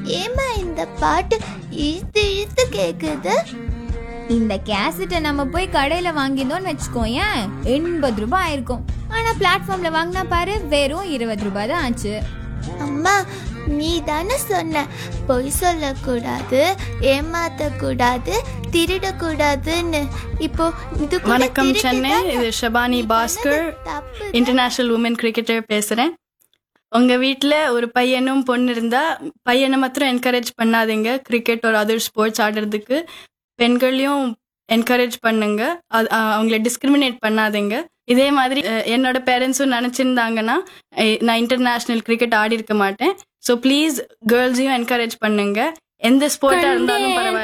ஏமா இந்த பாட்டு இழுத்து இழுத்து கேக்குது இந்த கேசட்டை நம்ம போய் கடையில வாங்கியிருந்தோம்னு வச்சுக்கோயேன் எண்பது ரூபாய் ஆயிருக்கும் ஆனா பிளாட்ஃபார்ம்ல வாங்கினா பாரு வெறும் இருபது ரூபாய் தான் ஆச்சு அம்மா நீ தானே சொன்ன பொய் சொல்லக்கூடாது ஏமாத்தக்கூடாது திருடக்கூடாதுன்னு இப்போ இது கூட வணக்கம் திருட்டு சென்னை தானே? இது ஷபானி நீ பாஸ்கர் பண்ணது தப்பு தான். இன்டர்நேஷனல் உமன் கிரிக்கெட்டர் பேசுகிறேன் உங்கள் வீட்டில் ஒரு பையனும் பொண்ணு இருந்தால் பையனை மாத்திரம் என்கரேஜ் பண்ணாதீங்க கிரிக்கெட் ஒரு அதர் ஸ்போர்ட்ஸ் ஆடுறதுக்கு பெண்களையும் என்கரேஜ் பண்ணுங்க அது அ- அவங்கள டிஸ்கிரிமினேட் பண்ணாதீங்க இதே மாதிரி அஹ், என்னோட பேரண்ட்ஸும் நினச்சிருந்தாங்கன்னா நான் இன்டர்நேஷ்னல் கிரிக்கெட் ஆடி இருக்க மாட்டேன் ஸோ ப்ளீஸ் கேர்ள்ஸையும் என்கரேஜ் பண்ணுங்க எந்த ஸ்போர்ட்டாக இருந்தாலும் பரவாயில்ல